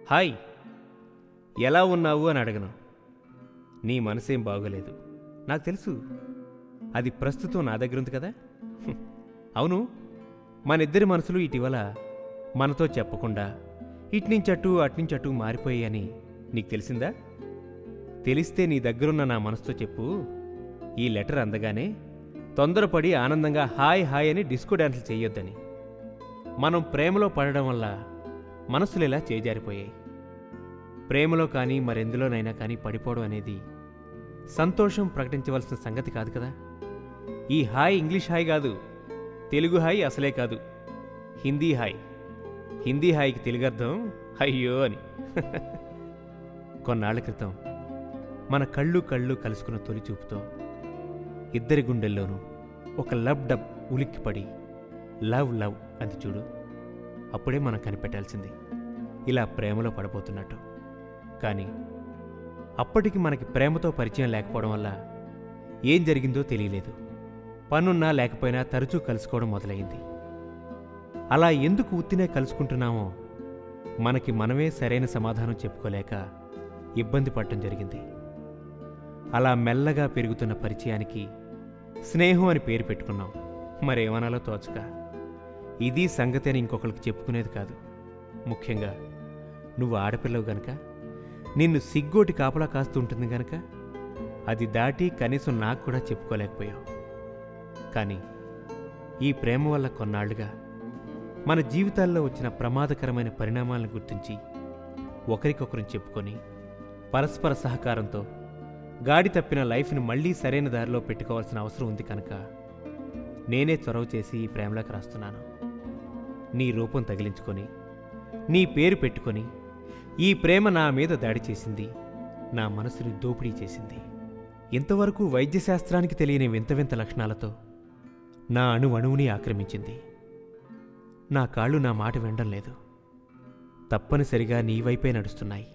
Hi ఎలా ఉన్నావు అని అడగను నీ మనసేం బాగోలేదు నాకు తెలుసు అది ప్రస్తుతం నా దగ్గర ఉంది కదా హ్మ్. అవును మన ఇద్దరి మనసులు ఇటీవల మనతో చెప్పకుండా ఇట్నుంచటు అట్నుంచటు మారిపోయాయని నీకు తెలిసిందా తెలిస్తే నీ దగ్గరున్న నా మనసుతో చెప్పు ఈ లెటర్ అందగానే తొందరపడి ఆనందంగా హాయ్ హాయ్ అని డిస్కో డ్యాన్సులు చేయొద్దని మనం ప్రేమలో పడడం వల్ల మనసులు ఇలా చేజారిపోయాయి ప్రేమలో కానీ మరెందులోనైనా కానీ పడిపోవడం అనేది సంతోషం ప్రకటించవలసిన సంగతి కాదు కదా ఈ హాయ్ ఇంగ్లీష్ హాయ్ కాదు తెలుగు హాయ్ అసలే కాదు హిందీ హాయ్ హిందీ హాయ్కి తెలుగు అర్థం అయ్యో అని కొన్నాళ్ల క్రితం మన కళ్ళు కళ్ళు కలుసుకున్న తొలి చూపుతో ఇద్దరి గుండెల్లోనూ ఒక లవ్ డబ్ ఉలిక్కిపడి లవ్ లవ్ అంది చూడు అప్పుడే మనం కనిపెట్టాల్సింది ఇలా ప్రేమలో పడబోతున్నట్టు కానీ అప్పటికి మనకి ప్రేమతో పరిచయం లేకపోవడం వల్ల ఏం జరిగిందో తెలియలేదు పనున్నా లేకపోయినా తరచూ కలుసుకోవడం మొదలైంది అలా ఎందుకు ఉత్తినే కలుసుకుంటున్నామో మనకి మనమే సరైన సమాధానం చెప్పుకోలేక ఇబ్బంది పడటం జరిగింది అలా మెల్లగా పెరుగుతున్న పరిచయానికి స్నేహం అని పేరు పెట్టుకున్నాం మరేమనాలో తోచక ఇది సంగతి అని ఇంకొకరికి చెప్పుకునేది కాదు ముఖ్యంగా నువ్వు ఆడపిల్లవు గనక నిన్ను సిగ్గోటి కాపలా కాస్తూ ఉంటుంది గనక అది దాటి కనీసం నాకు కూడా చెప్పుకోలేకపోయావు కానీ ఈ ప్రేమ వల్ల కొన్నాళ్లుగా మన జీవితాల్లో వచ్చిన ప్రమాదకరమైన పరిణామాలను గుర్తించి ఒకరికొకరు చెప్పుకొని పరస్పర సహకారంతో గాడి తప్పిన లైఫ్ని మళ్ళీ సరైన దారిలో పెట్టుకోవాల్సిన అవసరం ఉంది కనుక నేనే చొరవ చేసి ఈ ప్రేమలోకి రాస్తున్నాను నీ రూపం తగిలించుకొని నీ పేరు పెట్టుకొని ఈ ప్రేమ నా మీద దాడి చేసింది నా మనసుని దోపిడీ చేసింది ఇంతవరకు వైద్యశాస్త్రానికి తెలియని వింత వింత లక్షణాలతో నా అణు అణువుని ఆక్రమించింది నా కాళ్ళు నా మాట వినడం లేదు తప్పనిసరిగా నీ వైపే నడుస్తున్నాయి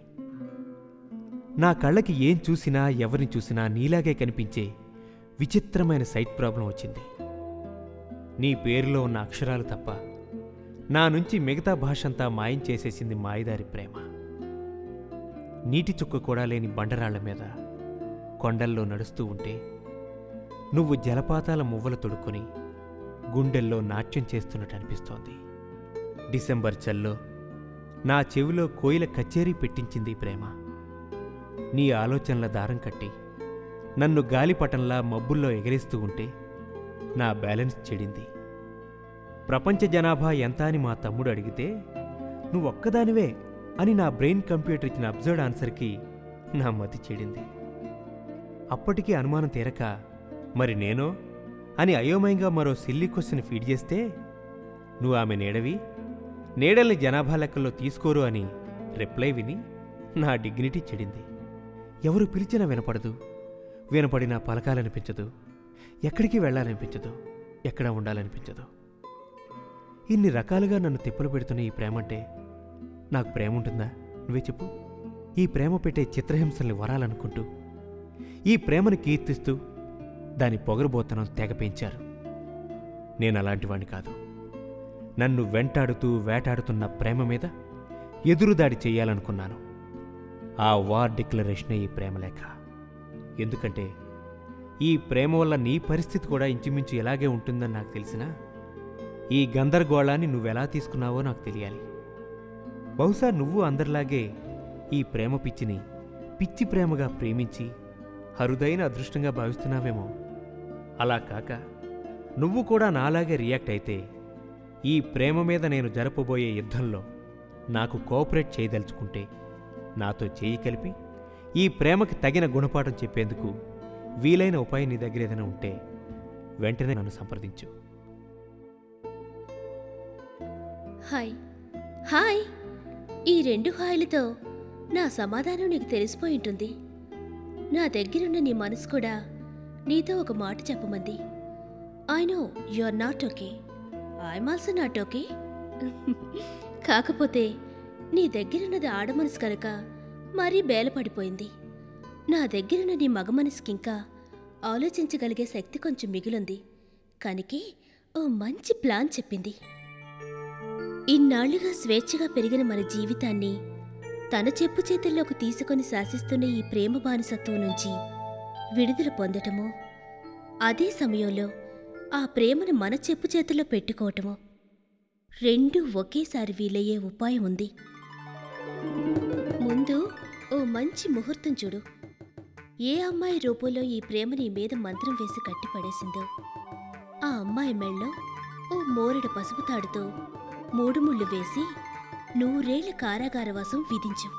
నా కళ్ళకి ఏం చూసినా ఎవరిని చూసినా నీలాగే కనిపించే విచిత్రమైన సైట్ ప్రాబ్లం వచ్చింది నీ పేరులో ఉన్న అక్షరాలు తప్ప నా నుంచి మిగతా భాషంతా మాయం చేసేసింది మాయదారి ప్రేమ నీటి చుక్క కూడా లేని బండరాళ్ల మీద కొండల్లో నడుస్తూ ఉంటే నువ్వు జలపాతాల మువ్వలు తొడుక్కొని గుండెల్లో నాట్యం చేస్తున్నట్టు అనిపిస్తోంది డిసెంబర్ చల్లో నా చెవిలో కోయిల కచేరీ పెట్టించింది ఈ ప్రేమ నీ ఆలోచనల దారం కట్టి నన్ను గాలిపటంలా మబ్బుల్లో ఎగరేస్తూ ఉంటే నా బ్యాలెన్స్ చెడింది ప్రపంచ జనాభా ఎంత అని మా తమ్ముడు అడిగితే నువ్వొక్కదానివే అని నా బ్రెయిన్ కంప్యూటర్ ఇచ్చిన అబ్జర్వ్డ్ ఆన్సర్కి నా మతి చెడింది అప్పటికీ అనుమానం తీరక మరి నేనో అని అయోమయంగా మరో సిల్లీ క్వశ్చన్ ఫీడ్ చేస్తే నువ్వు ఆమె నీడవి నీడల్ని జనాభా లెక్కల్లో తీసుకోరు అని రిప్లై విని నా డిగ్నిటీ చెడింది ఎవరు పిలిచినా వినపడదు వినపడినా పలకాలనిపించదు ఎక్కడికి వెళ్ళాలనిపించదు ఎక్కడ ఉండాలనిపించదు ఇన్ని రకాలుగా నన్ను తిప్పలు పెడుతున్న ఈ ప్రేమంటే నాకు ప్రేమ ఉంటుందా నువ్వే చెప్పు ఈ ప్రేమ పెట్టే చిత్రహింసల్ని వరాలనుకుంటూ ఈ ప్రేమను కీర్తిస్తూ దాని పొగరుబోతనం తెగ పెంచారు నేను అలాంటి వాణ్ణి కాదు నన్ను వెంటాడుతూ వేటాడుతున్న ప్రేమ మీద ఎదురుదాడి చెయ్యాలనుకున్నాను ఆ వార్ డిక్లరేషనే ఈ ప్రేమలేఖ ఎందుకంటే ఈ ప్రేమ వల్ల నీ పరిస్థితి కూడా ఇంచుమించు ఇలాగే ఉంటుందని నాకు తెలిసినా ఈ గందరగోళాన్ని నువ్వెలా తీసుకున్నావో నాకు తెలియాలి బహుశా నువ్వు అందరిలాగే ఈ ప్రేమ పిచ్చిని పిచ్చి ప్రేమగా ప్రేమించి అరుదైన అదృష్టంగా భావిస్తున్నావేమో అలా కాక నువ్వు కూడా నాలాగే రియాక్ట్ అయితే ఈ ప్రేమ మీద నేను జరపబోయే యుద్ధంలో నాకు కోఆపరేట్ చేయదలుచుకుంటే నాతో చేయి కలిపి ఈ ప్రేమకి తగిన గుణపాఠం చెప్పేందుకు వీలైన ఉపాయం నీ దగ్గర ఏదైనా ఉంటే వెంటనే నన్ను సంప్రదించు హాయ్ హాయ్ ఈ రెండు హాయ్లతో నా సమాధానం నీకు తెలిసిపోయి ఉంటుంది నా దగ్గరున్న నీ మనసు కూడా నీతో ఒక మాట చెప్పమంది I know you are not okay I'm also not okay కాకపోతే నీ దగ్గరున్నది ఆడ మనసు కనుక మరీ బేలపడిపోయింది నా దగ్గరున్న నీ మగ మనసుకి ఇంకా ఆలోచించగలిగే శక్తి కొంచెం మిగిలింది కనుకే ఓ మంచి ప్లాన్ చెప్పింది ఇన్నాళ్లుగా స్వేచ్ఛగా పెరిగిన మన జీవితాన్ని తన చెప్పు చేతుల్లోకి తీసుకొని శాసిస్తున్న ఈ ప్రేమ బానిసత్వం నుంచి విడుదల పొందటమో అదే సమయంలో ఆ ప్రేమను మన చెప్పు చేతుల్లో పెట్టుకోవటమో రెండూ ఒకేసారి వీలయ్యే ఉపాయం ఉంది ముందు ఓ మంచి ముహూర్తం చూడు ఏ అమ్మాయి రూపంలో ఈ ప్రేమ నీ మీద మంత్రం వేసి కట్టిపడేసిందో ఆ అమ్మాయి మెళ్ళో ఓ మోరెడు పసుపు తాడుతో మూడు ముళ్ళు వేసి నూరేళ్ల కారాగారవాసం విధించు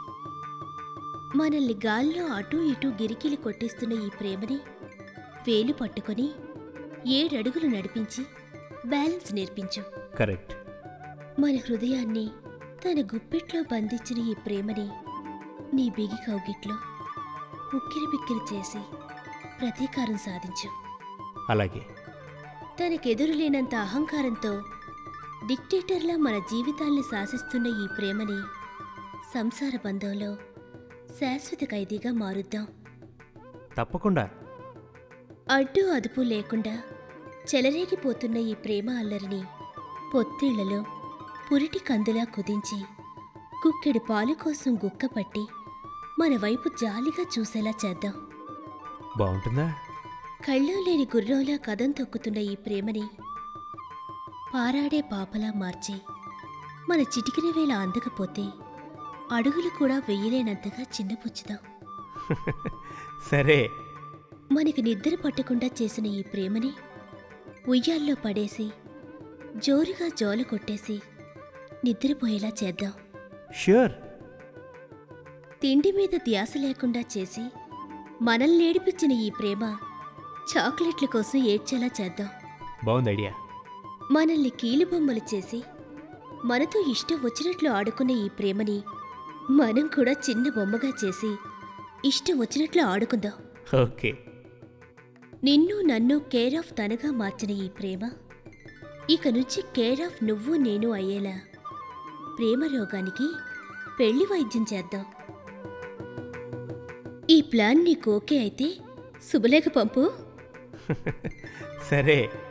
మనల్ని గాల్లో అటూ ఇటూ గిరికిలి కొట్టేస్తున్న ఈ ప్రేమని వేలు పట్టుకొని ఏడడుగులు నడిపించి బ్యాలెన్స్ నేర్పించు కరెక్ట్ మన హృదయాన్ని తన గుప్పెట్లో బంధించిన ఈ ప్రేమని నీ బిగి కౌగిట్లో ఉక్కిరి బిక్కిరి చేసి ప్రతీకారం సాధించు అలాగే తనకెదురులేనంత అహంకారంతో డిక్టేటర్లా మన జీవితాల్ని శాసిస్తున్న ఈ ప్రేమని సంసార బంధంలో శాశ్వత ఖైదీగా మారుద్దాం తప్పకుండా అడ్డు అదుపు లేకుండా చెలరేగిపోతున్న ఈ ప్రేమ అల్లరిని పొత్తిళ్లలో పురిటి కందులా కుదించి కుక్కెడి పాలు కోసం గుక్కపట్టి మన వైపు జాలిగా చూసేలా చేద్దాం బాగుంటుందా కళ్ళో లేని గుర్రంలా కదం తొక్కుతున్న ఈ ప్రేమని పారాడే పాపలా మార్చి మన చిటికిన వేళ అందకపోతే అడుగులు కూడా వెయ్యలేనంతగా చిన్నపుచ్చుదాం సరే మనకి నిద్ర పట్టకుండా చేసిన ఈ ప్రేమని ఉయ్యాల్లో పడేసి జోరుగా జోల కొట్టేసి నిద్రపోయేలా చేద్దాం ష్యూర్ తిండి మీద ధ్యాస లేకుండా చేసి మనల్ని ఏడిపించిన ఈ ప్రేమ చాక్లెట్ల కోసం ఏడ్చేలా చేద్దాం బాగుంది ఐడియా మనల్ని కీలుబొమ్మలు చేసి మనతో ఇష్టం వచ్చినట్లు ఆడుకునే ఈ ప్రేమని మనం కూడా చిన్న బొమ్మగా చేసి ఇష్టం వచ్చినట్లు ఆడుకుందాం ఓకే నిన్ను నన్ను కేర్ ఆఫ్ తనగా మార్చిన ఈ ప్రేమ ఇక నుంచి కేర్ ఆఫ్ నువ్వు నేను అయ్యేలా ప్రేమ రోగానికి పెళ్లి వైద్యం చేద్దాం ఈ ప్లాన్ నీకు ఓకే అయితే శుభలేఖ పంపు సరే